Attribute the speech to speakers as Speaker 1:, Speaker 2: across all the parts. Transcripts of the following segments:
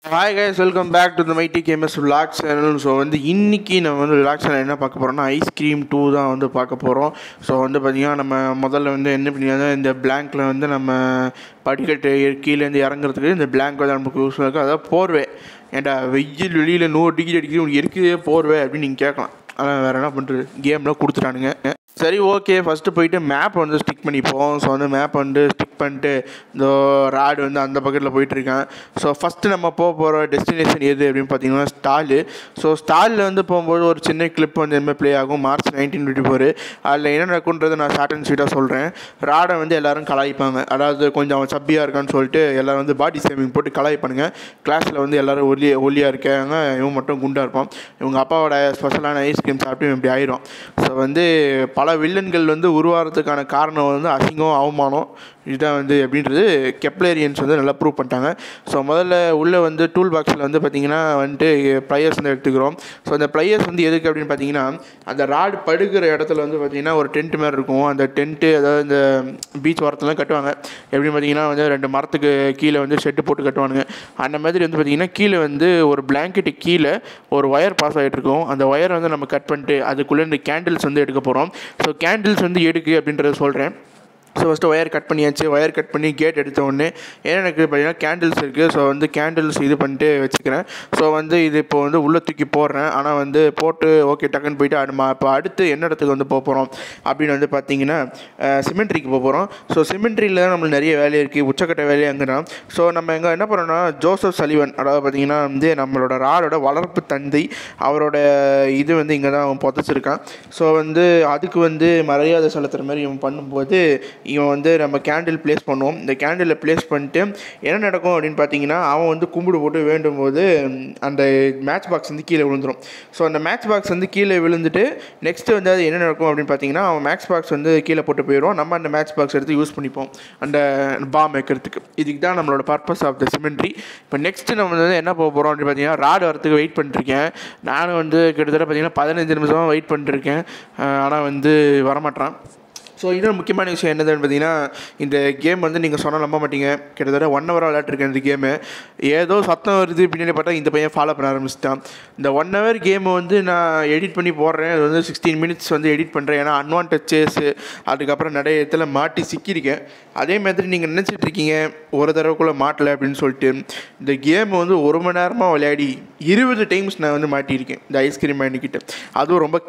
Speaker 1: hi guys welcome back to the mighty games vlog channel so வந்து இன்னைக்கு நம்ம வந்து விளாக் சேனல் என்ன பார்க்க போகிறோம்னா ஐஸ்கிரீம் டூ தான் வந்து பார்க்க போகிறோம் ஸோ வந்து பார்த்திங்கன்னா நம்ம முதல்ல வந்து என்ன பண்ணியாங்க இந்த பிளாங்க்கில் வந்து நம்ம படிக்கட்டு கீழேருந்து இறங்குறதுக்கு இந்த பிளாங்க் வந்து நமக்கு யூஸ் இருக்குது அதாவது போர்வே ஏன்டா வெயில் வெளியில் நூறு டிகிரி அடிக்குது உனக்கு இருக்குதே போர்வே அப்படின்னு நீங்கள் கேட்கலாம் ஆனால் வேறு என்ன பண்ணுறது கேம்லாம் கொடுத்துட்டானுங்க சரி ஓகே ஃபஸ்ட்டு போயிட்டு மேப் வந்து ஸ்டிக் பண்ணிப்போம் ஸோ வந்து மேப் வந்து ஸ்டிக் பண்ணிட்டு இந்த ராடு வந்து அந்த பக்கத்தில் போயிட்டுருக்கேன் ஸோ ஃபஸ்ட்டு நம்ம போக போகிற டெஸ்டினேஷன் எது அப்படின்னு பார்த்தீங்கன்னா ஸ்டாலு ஸோ ஸ்டாலில் வந்து போகும்போது ஒரு சின்ன கிளிப் வந்து எதுவுமே ப்ளே ஆகும் மார்ச் நைன்டீன் டுவெண்ட்டி ஃபோர் அதில் என்ன நடக்குன்றதை நான் ஷார்ட் அண்ட் ஸ்வீட்டாக சொல்கிறேன் ராடை வந்து எல்லோரும் கலாய்ப்பாங்க அதாவது கொஞ்சம் அவன் சப்பியாக இருக்கான்னு சொல்லிட்டு எல்லோரும் வந்து பாடி சேவிங் போட்டு கலாய்ப்பானுங்க கிளாஸில் வந்து எல்லோரும் ஒல்லி ஒல்லியாக இருக்காங்க இவன் மட்டும் குண்டாக இருப்பான் இவங்க அப்பாவோட ஸ்பெஷலான ஐஸ்கிரீம் சாப்பிட்டு இவன் இப்படி ஆயிரும் ஸோ வந்து பல வில்லன்கள் வந்து உருவாகிறதுக்கான காரணம் வந்து அசிங்கம் அவமானம் இதுதான் வந்து அப்படின்றது கெப்ளேரியன்ஸ் வந்து நல்லா ப்ரூவ் பண்ணிட்டாங்க ஸோ முதல்ல உள்ளே வந்து டூல் பாக்ஸில் வந்து பார்த்திங்கன்னா வந்துட்டு ப்ளையர்ஸ் வந்து எடுத்துக்கிறோம் ஸோ அந்த ப்ளையர்ஸ் வந்து எதுக்கு அப்படின்னு பார்த்தீங்கன்னா அந்த ராடு படுக்கிற இடத்துல வந்து பார்த்திங்கன்னா ஒரு டென்ட் மாதிரி இருக்கும் அந்த டென்ட்டு அதாவது இந்த பீச் ஓரத்துலாம் கட்டுவாங்க எப்படின்னு பார்த்தீங்கன்னா வந்து ரெண்டு மரத்துக்கு கீழே வந்து ஷெட்டு போட்டு கட்டுவானுங்க அந்த மாதிரி வந்து பார்த்திங்கன்னா கீழே வந்து ஒரு பிளாங்கெட்டு கீழே ஒரு ஒயர் பாஸ் ஆகிட்டு இருக்கும் அந்த ஒயர் வந்து நம்ம கட் பண்ணிட்டு அதுக்குள்ளே இந்த கேண்டில்ஸ் வந்து எடுக்க போகிறோம் ஸோ கேண்டில்ஸ் வந்து எடுக்கு அப்படின்றத சொல்கிறேன் ஸோ ஃபஸ்ட்டு ஒயர் கட் பண்ணியாச்சு ஒயர் கட் பண்ணி கேட் எடுத்த உடனே ஏன்னா எனக்கு பார்த்தீங்கன்னா கேண்டில்ஸ் இருக்குது ஸோ வந்து கேண்டில்ஸ் இது பண்ணிட்டு வச்சுக்கிறேன் ஸோ வந்து இது இப்போ வந்து உள்ளே தூக்கி போடுறேன் ஆனால் வந்து போட்டு ஓகே டக்குன்னு போயிட்டு அடுமா இப்போ அடுத்து என்ன இடத்துக்கு வந்து போக போகிறோம் அப்படின்னு வந்து பார்த்தீங்கன்னா சிமெண்ட்ரிக்கு போக போகிறோம் ஸோ சிமெண்ட்ரியில் தான் நம்மளுக்கு நிறைய வேலை இருக்குது உச்சக்கட்ட வேலை அங்கே தான் ஸோ நம்ம எங்கே என்ன பண்ணுறோம்னா ஜோசப் சலிவன் அதாவது பார்த்தீங்கன்னா வந்து நம்மளோட ராடோட வளர்ப்பு தந்தை அவரோட இது வந்து இங்கே தான் அவன் புதைச்சிருக்கான் ஸோ வந்து அதுக்கு வந்து மரியாதை செலுத்துகிற மாதிரி இவன் பண்ணும்போது இவன் வந்து நம்ம கேண்டில் ப்ளேஸ் பண்ணுவோம் இந்த கேண்டிலை ப்ளேஸ் பண்ணிட்டு என்ன நடக்கும் அப்படின்னு பார்த்தீங்கன்னா அவன் வந்து கும்பிடு போட்டு வேண்டும் போது அந்த மேட்ச் பாக்ஸ் வந்து கீழே விழுந்துடும் ஸோ அந்த மேட்ச் பாக்ஸ் வந்து கீழே விழுந்துட்டு நெக்ஸ்ட்டு வந்து அது என்ன நடக்கும் அப்படின்னு பார்த்தீங்கன்னா அவன் மேட்ச் பாக்ஸ் வந்து கீழே போட்டு போயிடும் நம்ம அந்த மேட்ச் பாக்ஸ் எடுத்து யூஸ் பண்ணிப்போம் அந்த பாம் வைக்கிறதுக்கு இதுக்கு தான் நம்மளோட பர்பஸ் ஆஃப் த சிமெண்ட்ரி இப்போ நெக்ஸ்ட்டு நம்ம வந்து என்ன போக போகிறோம் அப்படின்னு பார்த்தீங்கன்னா ராடு வரத்துக்கு வெயிட் பண்ணிருக்கேன் நானும் வந்து கிட்டத்தட்ட பார்த்தீங்கன்னா பதினஞ்சு நிமிஷமாக வெயிட் பண்ணிருக்கேன் ஆனால் வந்து வரமாட்டான் ஸோ இன்னொரு முக்கியமான விஷயம் என்னதுன்னு பார்த்தீங்கன்னா இந்த கேம் வந்து நீங்கள் சொன்னால் நம்ப மாட்டீங்க கிட்டத்தட்ட ஒன் ஹவர் விளையாட்டுருக்கேன் இந்த கேமு ஏதோ சத்தம் வருது பின்னாடி பார்த்தா இந்த பையன் ஃபாலோ பண்ண ஆரம்பிச்சிட்டான் இந்த ஒன் ஹவர் கேமை வந்து நான் எடிட் பண்ணி போடுறேன் அது வந்து சிக்ஸ்டீன் மினிட்ஸ் வந்து எடிட் பண்ணுறேன் ஏன்னா அன்வான்ட் சேஸு அதுக்கப்புறம் நிறைய இடத்துல மாட்டி சிக்கியிருக்கேன் அதே மாதிரி நீங்கள் நினச்சிட்டு இருக்கீங்க ஒரு தடவைக்குள்ளே மாட்டலை அப்படின்னு சொல்லிட்டு இந்த கேம் வந்து ஒரு மணி நேரமாக விளையாடி இருபது டைம்ஸ் நான் வந்து மாட்டியிருக்கேன் இந்த ஐஸ்கிரீம் மேனிக்கிட்ட அதுவும் ரொம்ப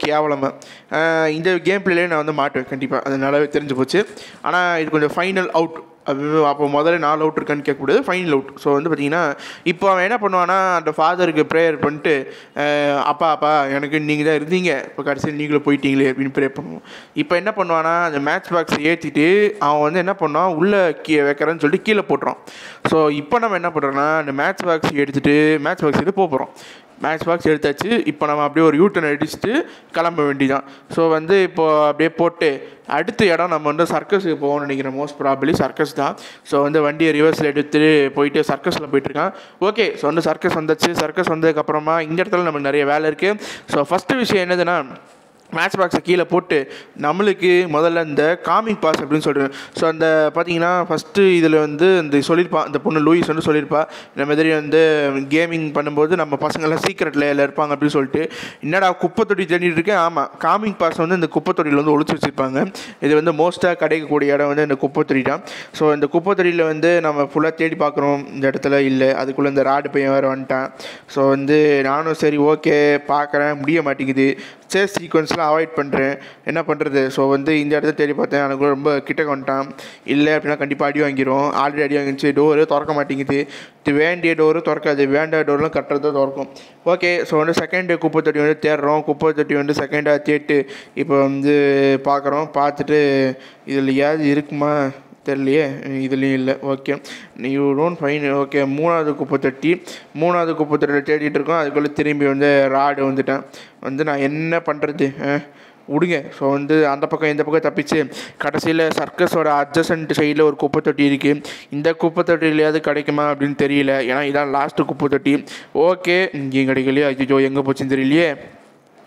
Speaker 1: கேவலமாக இந்த கேம் பிளேலே நான் வந்து மாட்டுவேன் கண்டிப்பாக அது நல்லாவே தெரிஞ்சு போச்சு ஆனால் இது கொஞ்சம் ஃபைனல் அவுட் அது அப்போ முதல்ல நாலு அவுட் இருக்கான்னு கேட்கக்கூடாது ஃபைனல் அவுட் ஸோ வந்து பார்த்தீங்கன்னா இப்போ அவன் என்ன பண்ணுவான்னா அந்த ஃபாதருக்கு ப்ரேயர் பண்ணிட்டு அப்பா அப்பா எனக்கு நீங்கள் தான் இருந்தீங்க இப்போ கடைசியில் நீங்களும் போயிட்டீங்களே அப்படின்னு ப்ரே பண்ணுவோம் இப்போ என்ன பண்ணுவானா அந்த மேட்ச் பாக்ஸ் ஏற்றிட்டு அவன் வந்து என்ன பண்ணுவான் உள்ளே கீ வைக்கிறேன்னு சொல்லிட்டு கீழே போட்டுறான் ஸோ இப்போ நம்ம என்ன பண்ணுறோன்னா அந்த மேட்ச் பாக்ஸ் எடுத்துகிட்டு மேட்ச் பாக்ஸ் எடுத்து போக போகிறோம் மேட்ச் பாக்ஸ் எடுத்தாச்சு இப்போ நம்ம அப்படியே ஒரு யூட்டன் அடிச்சுட்டு கிளம்ப வேண்டியதான் ஸோ வந்து இப்போ அப்படியே போட்டு அடுத்த இடம் நம்ம வந்து சர்க்கஸுக்கு போவோம்னு நினைக்கிறேன் மோஸ்ட் ப்ராபலி சர்க்கஸ் தான் ஸோ வந்து வண்டியை ரிவர்ஸில் எடுத்துட்டு போயிட்டு சர்க்கஸில் போயிட்டுருக்கான் ஓகே ஸோ வந்து சர்க்கஸ் வந்துச்சு சர்க்கஸ் வந்ததுக்கப்புறமா இந்த இடத்துல நமக்கு நிறைய வேலை இருக்குது ஸோ ஃபஸ்ட்டு விஷயம் என்னதுன்னா மேட்ச் பாக்ஸை கீழே போட்டு நம்மளுக்கு முதல்ல இந்த காமிக் பாஸ் அப்படின்னு சொல்கிறேன் ஸோ அந்த பார்த்தீங்கன்னா ஃபஸ்ட்டு இதில் வந்து இந்த சொல்லியிருப்பா இந்த பொண்ணு லூயிஸ் வந்து சொல்லியிருப்பா இந்த மாதிரி வந்து கேமிங் பண்ணும்போது நம்ம பசங்கள்லாம் சீக்ரெட் லேயில் இருப்பாங்க அப்படின்னு சொல்லிட்டு என்னடா குப்பை தொட்டி தேடிட்டு இருக்கேன் ஆமாம் காமிக் பாஸ் வந்து இந்த குப்பை தொட்டியில் வந்து ஒழிச்சு வச்சுருப்பாங்க இது வந்து மோஸ்ட்டாக கிடைக்கக்கூடிய இடம் வந்து இந்த குப்பை தொட்டி தான் ஸோ இந்த குப்பை தொட்டியில் வந்து நம்ம ஃபுல்லாக தேடி பார்க்குறோம் இந்த இடத்துல இல்லை அதுக்குள்ளே இந்த ராடு பையன் வேறு வந்துட்டான் ஸோ வந்து நானும் சரி ஓகே பார்க்குறேன் முடிய மாட்டேங்குது சேஸ் சீக்வன்ஸ்லாம் அவாய்ட் பண்ணுறேன் என்ன பண்ணுறது ஸோ வந்து இந்த இடத்த தேடி பார்த்தேன் எனக்கு ரொம்ப கிட்ட வந்துட்டான் இல்லை அப்படின்னா கண்டிப்பாக அடி வாங்கிடும் ஆல்ரெடி அடி வாங்கிச்சு டோரு திறக்க மாட்டேங்குது இது வேண்டிய டோரு திறக்காது வேண்டாத டோர்லாம் கட்டுறது திறக்கும் ஓகே ஸோ வந்து செகண்ட் குப்பை தொட்டி வந்து தேடுறோம் குப்பை தொட்டி வந்து செகண்டாக தேட்டு இப்போ வந்து பார்க்குறோம் பார்த்துட்டு இதில் ஏதாவது இருக்குமா தெரியலையே இதுலேயும் இல்லை okay you don't find okay மூணாவது குப்பை தட்டி மூணாவது குப்பை தட்டியில் தேடிட்டு இருக்கோம் அதுக்குள்ளே திரும்பி வந்து ராடு வந்துட்டேன் வந்து நான் என்ன பண்ணுறது விடுங்க ஸோ வந்து அந்த பக்கம் இந்த பக்கம் தப்பிச்சு கடைசியில் சர்க்கஸோட அட்ஜசன்ட் சைடில் ஒரு குப்பை தொட்டி இருக்குது இந்த குப்பை தொட்டிலையாவது கிடைக்குமா அப்படின்னு தெரியல ஏன்னா இதான் லாஸ்ட்டு குப்பை தொட்டி ஓகே இங்கேயும் கிடைக்கலையே ஐயோ எங்கே போச்சுன்னு தெரியலையே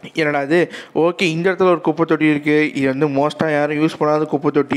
Speaker 1: என்னடா அது ஓகே இந்த இடத்துல ஒரு குப்பை தொட்டி இருக்குது இது வந்து மோஸ்ட்டாக யாரும் யூஸ் பண்ணாத குப்பை தொட்டி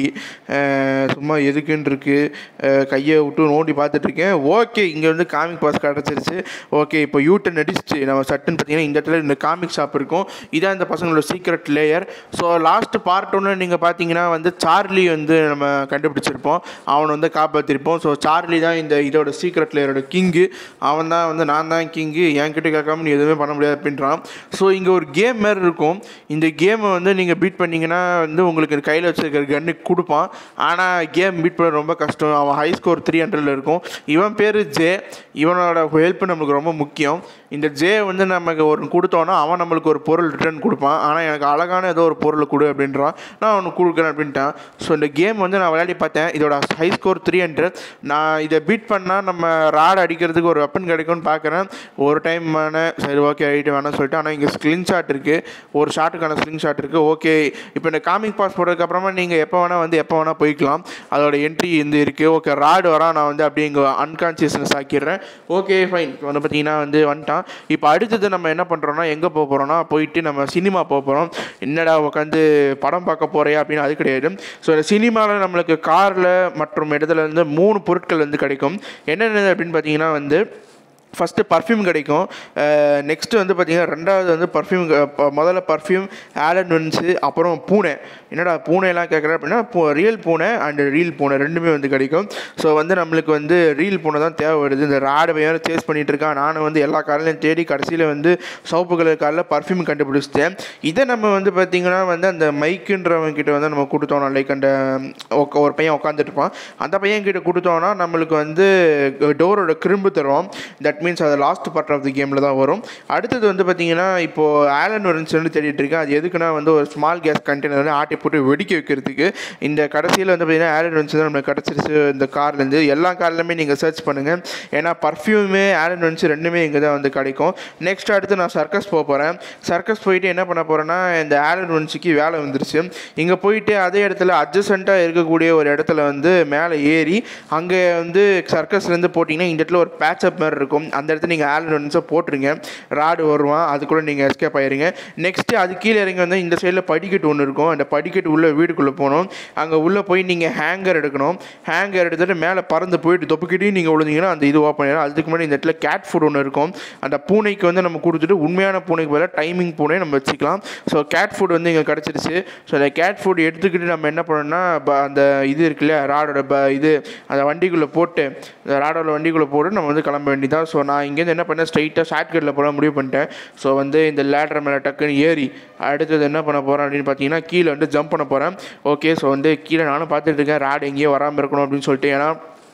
Speaker 1: அஹ் சும்மா எதுக்குன்னு இருக்குது கையை விட்டு நோண்டி பார்த்துட்ருக்கேன் ஓகே இங்கே வந்து காமிக் பாஸ் கிடச்சிருச்சு ஓகே இப்போ யூட்டன் அடிச்சிச்சு நம்ம சட்டுன்னு பார்த்தீங்கன்னா இந்த இடத்துல இந்த காமிக் ஷாப் இருக்கும் இதான் இந்த பசங்களோட secret lair so last part ஒன்று நீங்கள் பார்த்தீங்கன்னா வந்து சார்லி வந்து நம்ம கண்டுபிடிச்சிருப்போம் அவனை வந்து காப்பாற்றிருப்போம் ஸோ சார்லி தான் இந்த இதோட சீக்ரெட் லேயரோட கிங்கு அவன் தான் வந்து நான் தான் கிங்கு என்கிட்ட கேட்காம நீ எதுவுமே பண்ண முடியாது அப்படின்றான் ஸோ இங்கே ஒரு கேம் மாதிரி இருக்கும் இந்த கேமை வந்து நீங்கள் பீட் பண்ணீங்கன்னா வந்து உங்களுக்கு கையில் வச்சிருக்கிற கன்னு கொடுப்பான் ஆனால் கேம் பீட் பண்ண ரொம்ப கஷ்டம் அவன் ஹை ஸ்கோர் த்ரீ ஹண்ட்ரடில் இருக்கும் இவன் பேர் ஜே இவனோட ஹெல்ப் நம்மளுக்கு ரொம்ப முக்கியம் இந்த ஜே வந்து நமக்கு ஒரு கொடுத்தோன்னா அவன் நம்மளுக்கு ஒரு பொருள் ரிட்டர்ன் கொடுப்பான் ஆனால் எனக்கு அழகான ஏதோ ஒரு பொருள் கொடு அப்படின்றான் நான் அவனுக்கு கொடுக்குறேன் அப்படின்ட்டான் ஸோ இந்த கேம் வந்து நான் விளையாடி பார்த்தேன் இதோட ஹை ஸ்கோர் த்ரீ ஹண்ட்ரட் நான் இதை பீட் பண்ணால் நம்ம ராட் அடிக்கிறதுக்கு ஒரு வெப்பன் கிடைக்கும்னு பார்க்குறேன் ஒரு டைம் வேணேன் சரி ஓகே ரைட்டு வேணாம் சொல்லிட்டு ஆனால் இங்கே ஸ்க்ரீன் ஷாட் இருக்குது ஒரு ஷாட்டுக்கான ஸ்க்ரீன் ஷாட் இருக்குது ஓகே இப்போ இந்த காமிக் பாஸ் போட்டதுக்கப்புறமா நீங்கள் எப்போ வேணால் வந்து எப்போ வேணால் போய்க்கலாம் அதோட என்ட்ரி வந்து இருக்குது ஓகே ராடு வரான் நான் வந்து அப்படியே இங்கே அன்கான்சியஸ்னஸ் ஆக்கிடுறேன் ஓகே ஃபைன் வந்து பார்த்தீங்கன்னா வந்து வந்துட்டான் இப்போ அடுத்தது நம்ம என்ன பண்ணுறோம்னா எங்கே போக போகிறோம்னா போயிட்டு நம்ம சினிமா போக போகிறோம் என்னடா உட்காந்து படம் பார்க்க போறியா அப்படின்னு அது கிடையாது ஸோ இந்த சினிமாவில் நம்மளுக்கு காரில் மற்றும் இடத்துல இருந்து மூணு பொருட்கள் வந்து கிடைக்கும் என்னென்ன அப்படின்னு பார்த்தீங்கன்னா வந்து ஃபஸ்ட்டு பர்ஃப்யூம் கிடைக்கும் நெக்ஸ்ட்டு வந்து பார்த்திங்கன்னா ரெண்டாவது வந்து பர்ஃப்யூம் முதல்ல பர்ஃப்யூம் ஆலன் வந்துச்சு அப்புறம் பூனை என்னடா பூனைலாம் கேட்குறேன் அப்படின்னா பூ ரியல் பூனை அண்ட் ரீல் பூனை ரெண்டுமே வந்து கிடைக்கும் ஸோ வந்து நம்மளுக்கு வந்து ரீல் பூனை தான் தேவைப்படுது இந்த ராடு பையன் சேஸ் பண்ணிகிட்டு இருக்கான் நானும் வந்து எல்லா காரிலையும் தேடி கடைசியில் வந்து சவுப்பு கலர் காரில் பர்ஃப்யூம் கண்டுபிடிச்சிட்டேன் இதை நம்ம வந்து பார்த்திங்கன்னா வந்து அந்த மைக்குன்றவங்க கிட்ட வந்து நம்ம கொடுத்தோம் லைக் அந்த உக்க- ஒரு பையன் உட்காந்துட்டு இருப்பான் அந்த பையன் கிட்ட கொடுத்தோன்னா நம்மளுக்கு வந்து டோரோட கிரும்பு தரும் தட் மீன்ஸ் அது லாஸ்ட் பார்ட் ஆஃப் தி கேமில் தான் வரும் அடுத்தது வந்து பார்த்தீங்கன்னா இப்போது ஆலன் வரன்ஸ் வந்து தேடிட்டு இருக்கேன் அது எதுக்குன்னா வந்து ஒரு ஸ்மால் கேஸ் கண்டெய்னர் வந்து ஆட்டி போட்டு வெடிக்க வைக்கிறதுக்கு இந்த கடைசியில் வந்து பார்த்தீங்கன்னா ஆலன் வரன்ஸ் தான் நம்மளுக்கு கிடச்சிருச்சு இந்த கார்லேருந்து எல்லா கார்லையுமே நீங்கள் சர்ச் பண்ணுங்கள் ஏன்னா பர்ஃப்யூமே ஆலன் வரன்ஸ் ரெண்டுமே இங்கே தான் வந்து கிடைக்கும் நெக்ஸ்ட் அடுத்து நான் சர்க்கஸ் போக போகிறேன் சர்க்கஸ் போயிட்டு என்ன பண்ண போகிறேன்னா இந்த ஆலன் வரன்ஸுக்கு வேலை வந்துருச்சு இங்கே போயிட்டு அதே இடத்துல அட்ஜசண்ட்டாக இருக்கக்கூடிய ஒரு இடத்துல வந்து மேலே ஏறி அங்கே வந்து சர்க்கஸ்லேருந்து போட்டிங்கன்னா இந்த இடத்துல ஒரு பேட்சப் மாதிரி இருக்கும் அந்த இடத்துல நீங்கள் ஆலன் வரன்ஸை போட்டுருங்க ராடு வருவான் அது கூட நீங்கள் எஸ்கேப் ஆயிருங்க நெக்ஸ்ட்டு அது கீழே இறங்கி வந்து இந்த சைடில் படிக்கட்டு ஒன்று இருக்கும் அந்த படிக்கட்டு உள்ள வீட்டுக்குள்ளே போகணும் அங்கே உள்ளே போய் நீங்கள் ஹேங்கர் எடுக்கணும் ஹேங்கர் எடுத்துகிட்டு மேலே பறந்து போயிட்டு தொப்புக்கிட்டையும் நீங்கள் விழுந்தீங்கன்னா அந்த இது ஓப்பன் ஆயிடும் அதுக்கு முன்னாடி இந்த இடத்துல கேட் ஃபுட் ஒன்று இருக்கும் அந்த பூனைக்கு வந்து நம்ம கொடுத்துட்டு உண்மையான பூனைக்கு பதிலாக டைமிங் பூனை நம்ம வச்சுக்கலாம் ஸோ கேட் ஃபுட் வந்து இங்கே கிடச்சிருச்சு ஸோ அந்த கேட் ஃபுட் எடுத்துக்கிட்டு நம்ம என்ன பண்ணணும்னா ப- அந்த இது இருக்குல்ல ராடோட ப இது அந்த வண்டிக்குள்ளே போட்டு அந்த ராடோட வண்டிக்குள்ளே போட்டு நம்ம வந்து கிளம்ப வேண்டியதான் ஸோ நான் இங்கேருந்து என்ன பண்ணேன் ஸ்ட்ரைட்டாக ஷார்ட்கட்டில் போல முடிவு பண்ணிட்டேன் ஸோ வந்து இந்த லேடர் மேலே டக்குன்னு ஏறி அடுத்தது என்ன பண்ண போகிறேன் அப்படின்னு பார்த்தீங்கன்னா கீழே வந்து ஜம்ப் பண்ண போகிறேன் ஓகே ஸோ வந்து கீழே நானும் பார்த்துட்டு இருக்கேன் ராடு எங்கேயோ வராமல் இருக்கணும் அப்படின்னு சொல்லிட்டு ஏன்னா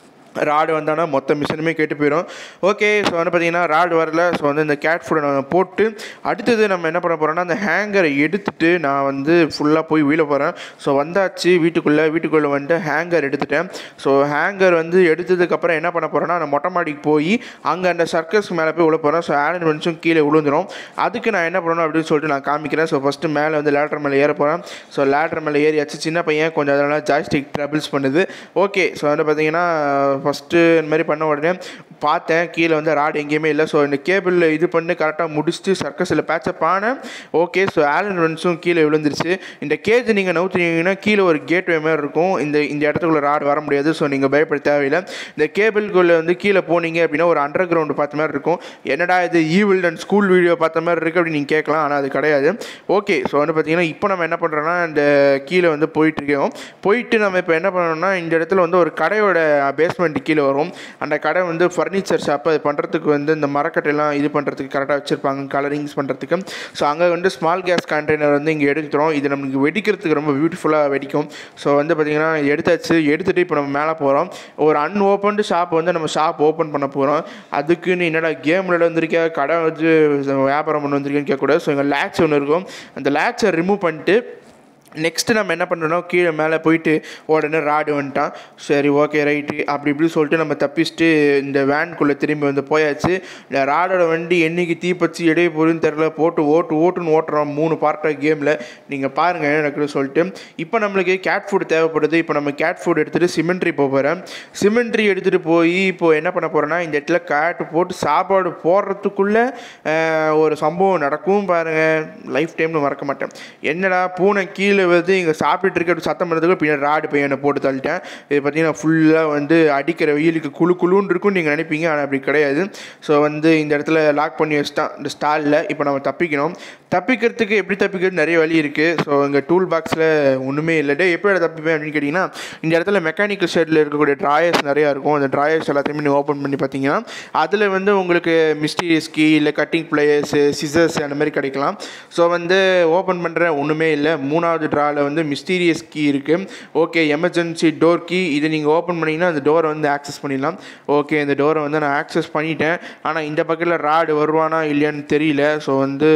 Speaker 1: ராடு வந்தானா மொத்த மிஷினுமே கெட்டு போயிடும் ஓகே ஸோ வந்து பார்த்தீங்கன்னா ராடு வரல ஸோ வந்து இந்த கேட் ஃபுட்டை நான் போட்டு அடுத்தது நம்ம என்ன பண்ண போகிறோம்னா அந்த ஹேங்கரை எடுத்துட்டு நான் வந்து ஃபுல்லாக போய் வீழ போகிறேன் ஸோ வந்தாச்சு வீட்டுக்குள்ளே வீட்டுக்குள்ளே வந்துட்டு ஹேங்கர் எடுத்துட்டேன் ஸோ ஹேங்கர் வந்து எடுத்ததுக்கப்புறம் என்ன பண்ண போகிறேன்னா அந்த மொட்டை மாடிக்கு போய் அங்கே அந்த சர்க்கஸ் மேலே போய் விழ போகிறேன் ஸோ ஆலன் வென்ஸும் கீழே விழுந்துடும் அதுக்கு நான் என்ன பண்ணணும் அப்படின்னு சொல்லிட்டு நான் காமிக்கிறேன் ஸோ ஃபஸ்ட்டு மேலே வந்து லேட்டர் மேலே ஏற போகிறேன் ஸோ லேட்டர் மேலே ஏறியாச்சு சின்ன பையன் கொஞ்சம் அதனால் ஜாய்ஸ்டிக் ட்ரபிள்ஸ் பண்ணுது ஓகே ஸோ வந்து பார்த்தீங்கன்னா ஃபஸ்ட்டு இந்த மாதிரி பண்ண உடனே பார்த்தேன் கீழே வந்து ராடு எங்கேயுமே இல்லை ஸோ இந்த கேபிளில் இது பண்ணி கரெக்டாக முடிச்சுட்டு சர்க்கஸில் பேச்சப் ஆனேன் ஓகே ஸோ ஆலன் ரன்ஸும் கீழே விழுந்துருச்சு இந்த கேஜ் நீங்கள் நவுத்துனீங்கன்னா கீழே ஒரு கேட்வே மாதிரி இருக்கும் இந்த இந்த இடத்துக்குள்ள ராடு வர முடியாது ஸோ நீங்கள் பயப்பட தேவையில்லை இந்த கேபிள்குள்ளே வந்து கீழே போனீங்க அப்படின்னா ஒரு அண்டர் கிரவுண்டு பார்த்த மாதிரி இருக்கும் என்னடா இது ஈவில் அண்ட் ஸ்கூல் வீடியோ பார்த்த மாதிரி இருக்குது அப்படின்னு நீங்கள் கேட்கலாம் ஆனால் அது கிடையாது ஓகே ஸோ வந்து பார்த்தீங்கன்னா இப்போ நம்ம என்ன பண்ணுறோன்னா இந்த கீழே வந்து போயிட்டுருக்கோம் போயிட்டு நம்ம இப்போ என்ன பண்ணணும்னா இந்த இடத்துல வந்து ஒரு கடையோட பேஸ்மெண்ட் கீழே வரும் அந்த கடை வந்து ஃபர்னிச்சர் ஷாப் அது பண்ணுறதுக்கு வந்து இந்த மரக்கட்டையெல்லாம் இது பண்ணுறதுக்கு கரெக்டாக வச்சுருப்பாங்க கலரிங்ஸ் பண்ணுறதுக்கு ஸோ அங்கே வந்து ஸ்மால் கேஸ் கண்டெய்னர் வந்து இங்கே எடுத்துகிறோம் இது நமக்கு வெடிக்கிறதுக்கு ரொம்ப பியூட்டிஃபுல்லாக வெடிக்கும் ஸோ வந்து பார்த்திங்கன்னா எடுத்தாச்சு எடுத்துகிட்டு இப்போ நம்ம மேலே போகிறோம் ஒரு அன்ஓப்பன்டு ஷாப் வந்து நம்ம ஷாப் ஓப்பன் பண்ண போகிறோம் அதுக்குன்னு என்னடா கேம் விளையாட வந்திருக்கா கடை வச்சு வியாபாரம் பண்ண வந்திருக்கேன்னு கேட்கக்கூடாது ஸோ எங்கள் லேக்ஸ் ஒன்று இருக்கும் அந்த லேக்ஸை ரிமூவ் பண்ணிட்டு நெக்ஸ்ட்டு நம்ம என்ன பண்ணுறோன்னா கீழே மேலே போயிட்டு உடனே ராடு வந்துட்டான் சரி ஓகே ரைட்டு அப்படி இப்படி சொல்லிட்டு நம்ம தப்பிச்சுட்டு இந்த வேனுக்குள்ளே திரும்பி வந்து போயாச்சு இந்த ராடோட வண்டி என்னைக்கு தீப்பச்சி இடையே போகுதுன்னு தெரில போட்டு ஓட்டு ஓட்டுன்னு ஓட்டுறோம் மூணு பார்ட்டாக கேமில் நீங்கள் பாருங்கள் என்ன நடக்குதுன்னு சொல்லிட்டு இப்போ நம்மளுக்கு கேட் ஃபுட் தேவைப்படுது இப்போ நம்ம கேட் ஃபுட் எடுத்துகிட்டு சிமெண்ட்ரி போக போகிறேன் சிமெண்ட்ரி எடுத்துகிட்டு போய் இப்போ என்ன பண்ண போகிறேன்னா இந்த இடத்துல கேட் போட்டு சாப்பாடு போடுறதுக்குள்ளே ஒரு சம்பவம் நடக்கும் பாருங்கள் லைஃப் டைமில் மறக்க மாட்டேன் என்னடா பூனை கீழே வந்து இங்கே சாப்பிட்டுட்டு இருக்க அப்படி சத்தம் பண்ணுறதுக்கு பின்னாடி ராடு பையனை போட்டு தள்ளிட்டேன் இது பார்த்தீங்கன்னா ஃபுல்லாக வந்து அடிக்கிற வெயிலுக்கு குழு குழுன்னு இருக்கும் நீங்கள் நினைப்பீங்க ஆனால் அப்படி கிடையாது ஸோ வந்து இந்த இடத்துல லாக் பண்ணி வச்சுட்டான் இந்த ஸ்டாலில் இப்போ நம்ம தப்பிக்கணும் தப்பிக்கிறதுக்கு எப்படி தப்பிக்கிறது நிறைய வழி இருக்குது ஸோ இங்கே டூல் பாக்ஸில் ஒன்றுமே இல்லை டே எப்படி தப்பிப்பேன் அப்படின்னு கேட்டிங்கன்னா இந்த இடத்துல மெக்கானிக்கல் ஷெட்டில் இருக்கக்கூடிய ட்ராயர்ஸ் நிறையா இருக்கும் அந்த ட்ராயர்ஸ் எல்லாத்தையுமே நீங்கள் ஓப்பன் பண்ணி பார்த்தீங்கன்னா அதில் வந்து உங்களுக்கு மிஸ்டீரியஸ் கீ இல்லை கட்டிங் பிளேயர்ஸு சிசர்ஸ் அந்த மாதிரி கிடைக்கலாம் ஸோ வந்து ஓப்பன் பண்ணுற ஒன்றுமே இல்லை மூணாவது ட்ராவில் வந்து மிஸ்டீரியஸ் கீ இருக்குது ஓகே எமர்ஜென்சி டோர் கீ இது நீங்கள் ஓப்பன் பண்ணிங்கன்னா அந்த டோரை வந்து ஆக்சஸ் பண்ணிடலாம் ஓகே இந்த டோரை வந்து நான் ஆக்சஸ் பண்ணிட்டேன் ஆனால் இந்த பக்கத்தில் ராடு வருவானா இல்லையான்னு தெரியல ஸோ வந்து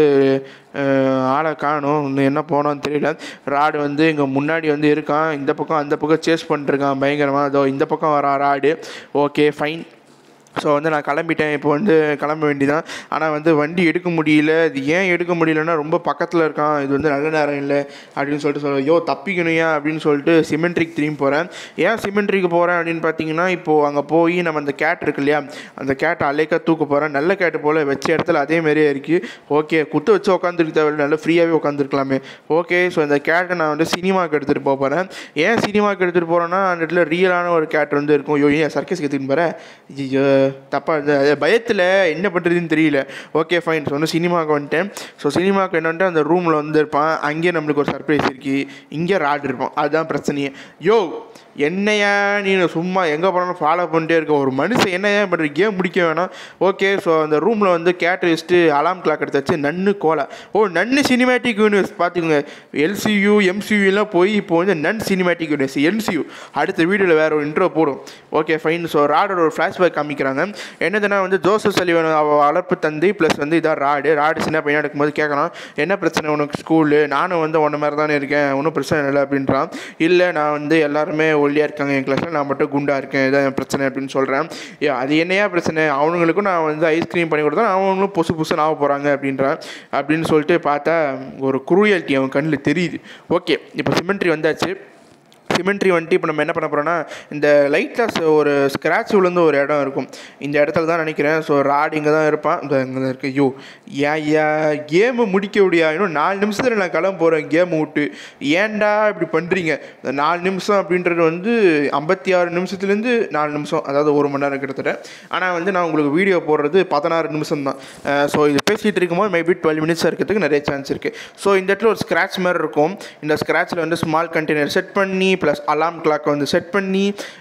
Speaker 1: ஆளை காணும் இன்னும் என்ன போனோன்னு தெரியல ராடு வந்து இங்கே முன்னாடி வந்து இருக்கான் இந்த பக்கம் அந்த பக்கம் சேஸ் பண்ணிட்டுருக்கான் பயங்கரமாக அதோ இந்த பக்கம் வரான் ராடு ஓகே ஃபைன் ஸோ வந்து நான் கிளம்பிட்டேன் இப்போ வந்து கிளம்ப வேண்டியதான் ஆனால் வந்து வண்டி எடுக்க முடியல இது ஏன் எடுக்க முடியலன்னா ரொம்ப பக்கத்தில் இருக்கான் இது வந்து நல்ல நேரம் இல்லை அப்படின்னு சொல்லிட்டு சொல்ல யோ தப்பிக்கணுயா அப்படின்னு சொல்லிட்டு சிமெண்ட்ரிக் திரும்பி போகிறேன் ஏன் சிமெண்ட்ரிக்கு போகிறேன் அப்படின்னு பார்த்தீங்கன்னா இப்போது அங்கே போய் நம்ம அந்த கேட் இருக்கு இல்லையா அந்த கேட்டை அலைக்கா தூக்க போகிறேன் நல்ல கேட்டு போல் வச்ச இடத்துல அதே மாதிரியே இருக்குது ஓகே குத்து வச்சு உட்காந்துருக்க தேவையில்ல நல்லா ஃப்ரீயாகவே உட்காந்துருக்கலாமே ஓகே ஸோ இந்த கேட்டை நான் வந்து சினிமாவுக்கு எடுத்துகிட்டு போக போகிறேன் ஏன் சினிமாவுக்கு எடுத்துகிட்டு போகிறேன்னா அந்த இடத்துல ரியலான ஒரு கேட் வந்து இருக்கும் ஐயோ ஏன் சர்க்கஸ்க்கு எடுத்துகிட்டு போகிறேன் ஐயோ தப்பாக இருந்தது அது பயத்தில் என்ன பண்ணுறதுன்னு தெரியல ஓகே ஃபைன் ஸோ வந்து சினிமாவுக்கு வந்துட்டேன் ஸோ சினிமாவுக்கு என்ன வந்துட்டு அந்த ரூமில் வந்து இருப்பான் அங்கேயே நம்மளுக்கு ஒரு சர்ப்ரைஸ் இருக்குது இங்கே ராட் இருப்பான் அதுதான் பிரச்சனையே யோ என்னையா நீ சும்மா எங்கே போனாலும் ஃபாலோ பண்ணிட்டே இருக்க ஒரு மனுஷன் என்னையா பண்ணுற கேம் முடிக்க வேணாம் ஓகே ஸோ அந்த ரூமில் வந்து கேட்டு வச்சுட்டு அலாம் கிளாக் எடுத்தாச்சு நன்னு கோலா ஓ நன்னு சினிமேட்டிக் யூனிவர்ஸ் பார்த்துக்கோங்க எல்சியூ எம்சியூலாம் போய் இப்போ வந்து நன் சினிமேட்டிக் யூனிவர்ஸ் என்சியூ அடுத்த வீடியோவில் வேறு ஒரு இன்ட்ரோ போடும் ஓகே ஃபைன் ஸோ ராடோட ஒரு ஃப்ளாஷ்பேக் காமிக்கிறாங்க என்னதுன்னா வந்து ஜோசப் சலிவன் அவ வளர்ப்பு தந்தை ப்ளஸ் வந்து இதான் ராடு ராடு சின்ன பையனாக இருக்கும்போது கேட்குறான் என்ன பிரச்சனை உனக்கு ஸ்கூலு நானும் வந்து உன்ன மாதிரி தானே இருக்கேன் ஒன்றும் பிரச்சனை இல்லை அப்படின்றான் இல்லை நான் வந்து எல்லாருமே ஒல்லியாக இருக்காங்க என் கிளாஸில் நான் மட்டும் குண்டாக இருக்கேன் இதான் என் பிரச்சனை அப்படின்னு சொல்கிறேன் ஏ அது என்னையா பிரச்சனை அவனுங்களுக்கும் நான் வந்து ஐஸ்கிரீம் பண்ணி கொடுத்தா அவங்களும் புதுசு புதுசு ஆக போகிறாங்க அப்படின்றான் அப்படின்னு சொல்லிட்டு பார்த்தா ஒரு குரூயல்ட்டி அவன் கண்ணில் தெரியுது ஓகே இப்போ சிமெண்ட்ரி வந்தாச்சு சிமெண்ட்ரி வந்துட்டு இப்போ நம்ம என்ன பண்ண போகிறோம்னா இந்த லைட்டாக ஒரு ஸ்க்ராட்ச் விழுந்து ஒரு இடம் இருக்கும் இந்த இடத்துல தான் நினைக்கிறேன் ஸோ ராட் இங்கே தான் இருப்பான் இந்த இங்கே தான் இருக்கு ஐயோ ஏன் யா கேமு முடிக்க முடியா இன்னும் நாலு நிமிஷத்தில் நான் கிளம்ப போகிறேன் கேமை விட்டு ஏன்டா இப்படி பண்ணுறீங்க இந்த நாலு நிமிஷம் அப்படின்றது வந்து ஐம்பத்தி ஆறு நிமிஷத்துலேருந்து நாலு நிமிஷம் அதாவது ஒரு மணி நேரம் கிட்டத்தட்ட ஆனால் வந்து நான் உங்களுக்கு வீடியோ போடுறது பதினாறு நிமிஷம் தான் ஸோ இது பேசிகிட்டு இருக்கும்போது மேபி டுவெல் மினிட்ஸ் இருக்கிறதுக்கு நிறைய சான்ஸ் இருக்குது ஸோ இந்த இடத்துல ஒரு ஸ்க்ராட்ச் மாதிரி இருக்கும் இந்த ஸ்க்ராட்சில் வந்து ஸ்மால் கண்டெய்னர் செட் பண்ணி ப்ளஸ் அலாம் கிளாக் வந்து செட் பண்ணி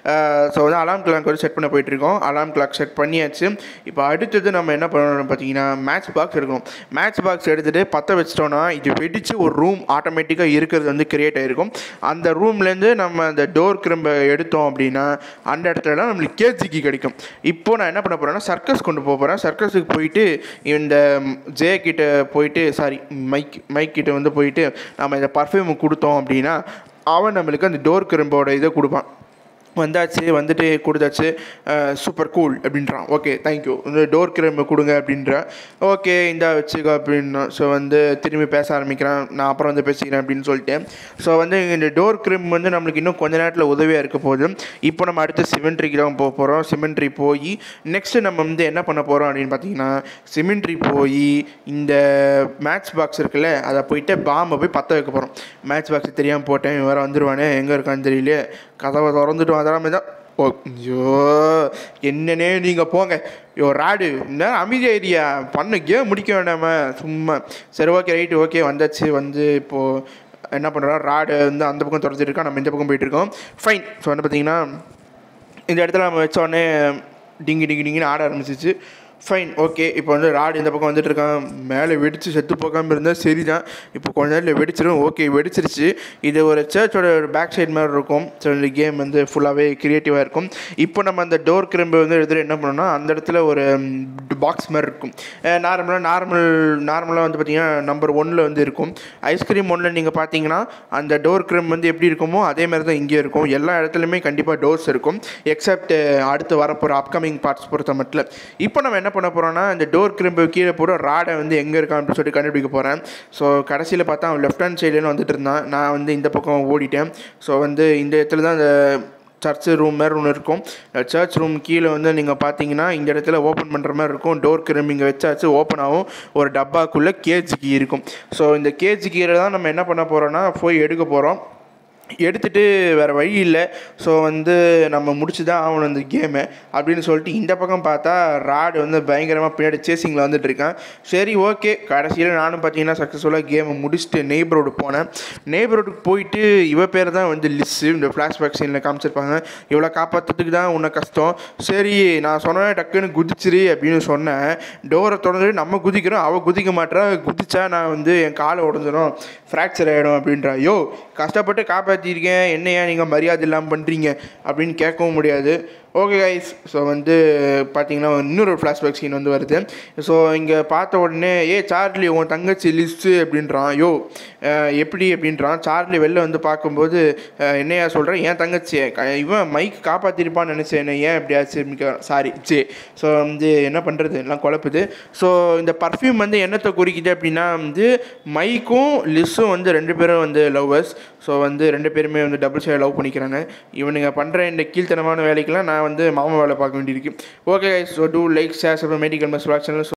Speaker 1: ஸோ வந்து அலாம் கிளாக் வந்து செட் பண்ண போயிட்டுருக்கோம் அலாம் கிளாக் செட் பண்ணியாச்சு இப்போ அடுத்தது நம்ம என்ன பண்ணணும் பார்த்தீங்கன்னா மேட்ச் பாக்ஸ் எடுக்கணும் மேட்ச் பாக்ஸ் எடுத்துகிட்டு பற்ற வச்சிட்டோன்னா இது வெடித்து ஒரு ரூம் ஆட்டோமேட்டிக்காக இருக்கிறது வந்து கிரியேட் ஆகிருக்கும் அந்த ரூம்லேருந்து நம்ம அந்த டோர் கிரம்ப எடுத்தோம் அப்படின்னா அந்த இடத்துலலாம் நம்மளுக்கு கேஜிக்கு கிடைக்கும் இப்போ நான் என்ன பண்ண போகிறேன்னா சர்க்கஸ் கொண்டு போக போகிறேன் சர்க்கஸுக்கு போயிட்டு இந்த ஜே கிட்ட போயிட்டு சாரி மைக் மைக் கிட்ட வந்து போயிட்டு நம்ம இந்த பர்ஃப்யூம் கொடுத்தோம் அப்படின்னா அவன் நம்மளுக்கு அந்த டோர் கிரம்போட இதை கொடுப்பான் வந்தாச்சு வந்துட்டு கொடுத்தாச்சு சூப்பர் கூல் அப்படின்றான் ஓகே தேங்க்யூ இந்த டோர் கிரம்பு கொடுங்க அப்படின்றான் ஓகே இந்தா வச்சுக்கோ அப்படின்னா ஸோ வந்து திரும்பி பேச ஆரம்பிக்கிறான் நான் அப்புறம் வந்து பேசிக்கிறேன் அப்படின்னு சொல்லிட்டு ஸோ வந்து இந்த டோர் கிரிம் வந்து நம்மளுக்கு இன்னும் கொஞ்ச நேரத்தில் உதவியாக இருக்க போகுது இப்போ நம்ம அடுத்து சிமெண்ட்ரிக்கு தான் போக போகிறோம் சிமெண்ட்ரி போய் நெக்ஸ்ட்டு நம்ம வந்து என்ன பண்ண போகிறோம் அப்படின்னு பார்த்தீங்கன்னா சிமெண்ட்ரி போய் இந்த மேட்ச் பாக்ஸ் இருக்குல்ல அதை போயிட்டு பாம்பை போய் பற்ற வைக்க போகிறோம் மேட்ச் பாக்ஸ் தெரியாமல் போட்டேன் இவன் வேறு வந்துடுவானே எங்கே இருக்கான்னு தெரியல கதவை திறந்துட்டு வந்துடாம தான் ஓ ஐயோ என்னன்னே நீங்கள் போங்க யோ ராடு என்ன அமைதி ஐடியா பண்ண கேம் முடிக்க வேண்டாம சும்மா சரி ஓகே ரைட்டு ஓகே வந்தாச்சு வந்து இப்போது என்ன பண்ணுறோம் ராடு வந்து அந்த பக்கம் துரத்திட்டு இருக்கோம் நம்ம இந்த பக்கம் போயிட்டுருக்கோம் ஃபைன் ஸோ வந்து பார்த்தீங்கன்னா இந்த இடத்துல நம்ம வச்ச உடனே டிங்கி டிங்கி டிங்கின்னு ஆட ஆரம்பிச்சிச்சு ஃபைன் ஓகே இப்போ வந்து ராடு இந்த பக்கம் வந்துட்டு இருக்கான் மேலே வெடிச்சு செத்து போகாமல் இருந்தால் சரி தான் இப்போ கொஞ்ச நேரத்தில் வெடிச்சிடும் ஓகே வெடிச்சிருச்சு இது ஒரு சர்ச்சோட ஒரு பேக் சைடு மாதிரி இருக்கும் ஸோ இந்த கேம் வந்து ஃபுல்லாகவே க்ரியேட்டிவாக இருக்கும் இப்போ நம்ம அந்த டோர் கிரம்பு வந்து எடுத்துகிட்டு என்ன பண்ணோம்னா அந்த இடத்துல ஒரு பாக்ஸ் மாதிரி இருக்கும் நார்மலாக நார்மல் நார்மலாக வந்து பார்த்திங்கன்னா நம்பர் ஒன்னில் வந்து இருக்கும் ஐஸ்கிரீம் ஒன்றில் நீங்கள் பார்த்தீங்கன்னா அந்த டோர் கிரம் வந்து எப்படி இருக்குமோ அதே மாதிரி தான் இங்கே இருக்கும் எல்லா இடத்துலையுமே கண்டிப்பாக டோர்ஸ் இருக்கும் எக்ஸப்ட் அடுத்து வரப்போகிற அப்கமிங் பார்ட்ஸ் பொறுத்த மட்டும் இப்போ நம்ம என்ன பண்ண போகிறோம்னா இந்த டோர் கிரம்பு கீழே போகிற ராடை வந்து எங்கே இருக்கான் அப்படின்னு சொல்லிட்டு கண்டுபிடிக்க போகிறேன் ஸோ கடைசியில் பார்த்தா அவன் லெஃப்ட் ஹேண்ட் சைடுலேருந்து வந்துட்டு இருந்தான் நான் வந்து இந்த பக்கம் ஓடிட்டேன் ஸோ வந்து இந்த இடத்துல தான் அந்த சர்ச் ரூம் மாதிரி ஒன்று இருக்கும் சர்ச் ரூம் கீழே வந்து நீங்கள் பார்த்தீங்கன்னா இந்த இடத்துல ஓப்பன் பண்ணுற மாதிரி இருக்கும் டோர் கிரம்பு இங்கே வச்சாச்சு ஓப்பன் ஆகும் ஒரு டப்பாக்குள்ளே கேஜ் கீ இருக்கும் ஸோ இந்த கேஜ் கீரை தான் நம்ம என்ன பண்ண போகிறோன்னா போய் எடுக்க போகிறோம் எடுத்துகிட்டு வேறு வழி இல்லை ஸோ வந்து நம்ம முடிச்சு தான் ஆகணும் இந்த கேமை அப்படின்னு சொல்லிட்டு இந்த பக்கம் பார்த்தா ராடு வந்து பயங்கரமாக பின்னாடி சேசிங்கில் வந்துட்டு இருக்கான் சரி ஓகே கடைசியில் நானும் பார்த்தீங்கன்னா சக்ஸஸ்ஃபுல்லாக கேமை முடிச்சுட்டு நெய்பரோடு போனேன் நெய்பரோடுக்கு போயிட்டு இவ பேர் தான் வந்து லிஸ்ஸு இந்த ஃப்ளாஷ்பேக் சீனில் காமிச்சிருப்பாங்க இவ்வளோ காப்பாற்றுறதுக்கு தான் உன்னை கஷ்டம் சரி நான் சொன்னேன் டக்குன்னு குதிச்சிரு அப்படின்னு சொன்னேன் டோரை திறந்து நம்ம குதிக்கிறோம் அவள் குதிக்க மாட்டா குதிச்சா நான் வந்து என் காலை உடஞ்சிரும் ஃப்ராக்சர் ஆகிடும் அப்படின்றா யோ கஷ்டப்பட்டு காப்பாற்றிருக்கேன் என்னையா நீங்கள் மரியாதை இல்லாமல் பண்ணுறீங்க அப்படின்னு கேட்கவும் முடியாது ஓகே கைஸ் ஸோ வந்து பார்த்தீங்கன்னா இன்னொரு ஃப்ளாஷ்பேக் சீன் வந்து வருது ஸோ இங்கே பார்த்த உடனே ஏ சார்லி உன் தங்கச்சி லிஸ்ட்டு அப்படின்றான் யோ அஹ், எப்படி அப்படின்றான் சார்லி வெளில வந்து பார்க்கும்போது அஹ், என்னையா சொல்கிறேன் என் தங்கச்சி க- இவன் மைக் காப்பாற்றிருப்பான்னு நினச்சேன் என்ன ஏன் எப்படியாச்சு சாரி சே ஸோ வந்து என்ன பண்ணுறது எல்லாம் குழப்புது ஸோ இந்த பர்ஃப்யூம் வந்து என்னத்தை குறிக்குது அப்படின்னா வந்து மைக்கும் லிஸ்ஸும் வந்து ரெண்டு பேரும் வந்து லவ்வர்ஸ் ஸோ வந்து ரெண்டு பேருமே வந்து டபுள் சைடு லவ் பண்ணிக்கிறாங்க இவனுங்க பண்ணுற இந்த கீழ்த்தனமான வேலைக்கெல்லாம் நான் வந்து மாமா வேலை பார்க்க வேண்டியிருக்கு okay so do like share supply medical மஸ் சேனல்